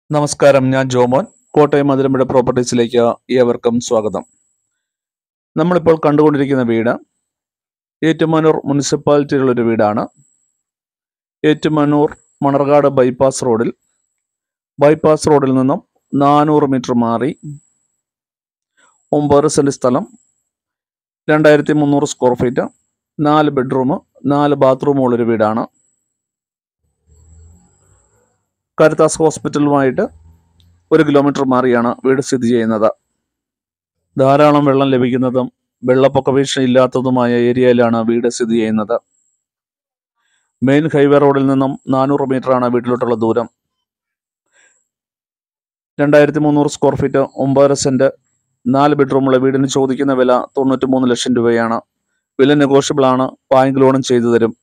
നമസ്കാരം ഞാൻ ജോമോൻ കോട്ടയം മധുരമ്പുഴ പ്രോപ്പർട്ടീസിലേക്ക് ഏവർക്കും സ്വാഗതം നമ്മളിപ്പോൾ കണ്ടുകൊണ്ടിരിക്കുന്ന വീട് ഏറ്റുമാനൂർ മുനിസിപ്പാലിറ്റിയിലുള്ള ഒരു വീടാണ് ഏറ്റുമാനൂർ മണർകാട് ബൈപ്പാസ് റോഡിൽ ബൈപ്പാസ് റോഡിൽ നിന്നും നാനൂറ് മീറ്റർ മാറി ഒമ്പത് സെൻറ്റ് സ്ഥലം രണ്ടായിരത്തി മുന്നൂറ് സ്ക്വയർ ഫീറ്റ് നാല് ബെഡ്റൂം നാല് ബാത്റൂമുള്ളൊരു വീടാണ് കരുത്താസ് ഹോസ്പിറ്റലുമായിട്ട് ഒരു കിലോമീറ്റർ മാറിയാണ് വീട് സ്ഥിതി ചെയ്യുന്നത് ധാരാളം വെള്ളം ലഭിക്കുന്നതും വെള്ളപ്പൊക്ക ഭീഷണി ഇല്ലാത്തതുമായ ഏരിയയിലാണ് വീട് സ്ഥിതി ചെയ്യുന്നത് മെയിൻ ഹൈവേ റോഡിൽ നിന്നും നാനൂറ് മീറ്ററാണ് വീട്ടിലോട്ടുള്ള ദൂരം രണ്ടായിരത്തി മുന്നൂറ് സ്ക്വയർ ഫീറ്റ് ഒമ്പതര സെന്റ് നാല് ബെഡ്റൂമുള്ള വീടിന് ചോദിക്കുന്ന വില തൊണ്ണൂറ്റി മൂന്ന് ലക്ഷം രൂപയാണ് വില നെഗോഷ്യബിൾ ആണ് ബാങ്ക് ലോണും ചെയ്തു തരും